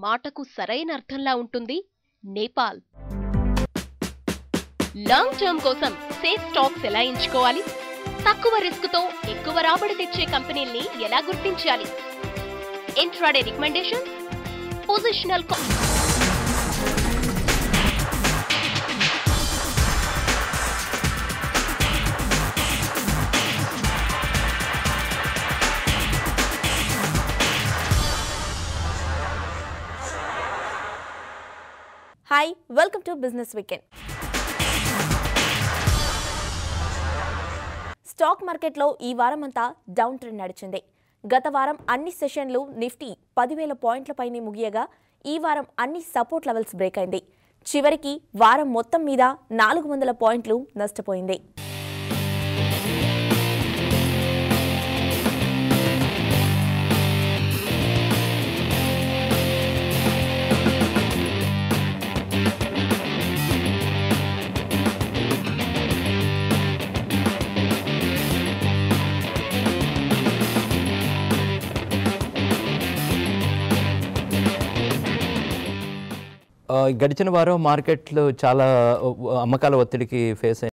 మాటకు సరైన అర్థంలా ఉంటుంది నేపాల్ లాంగ్ టర్మ్ కోసం సేఫ్ స్టాక్స్ ఎలా ఎంచుకోవాలి తక్కువ రిస్క్ తో ఎక్కువ రాబడి తెచ్చే కంపెనీల్ని ఎలా గుర్తించాలి intraday recommendation positional hi welcome to business weekend stock మార్కెట్లో ఈ వారం అంతా డౌన్ ట్రెండ్ నడిచింది గత వారం అన్ని సెషన్లు నిఫ్టీ పదివేల పాయింట్లపైనే ముగియగా ఈ వారం అన్ని సపోర్ట్ లెవెల్స్ బ్రేక్ అయింది చివరికి వారం మొత్తం మీద నాలుగు వందల పాయింట్లు నష్టపోయింది ఆ, గడిచిన వారం మార్కెట్లు చాలా ఆ, అమ్మకాల ఒత్తిడికి ఫేస్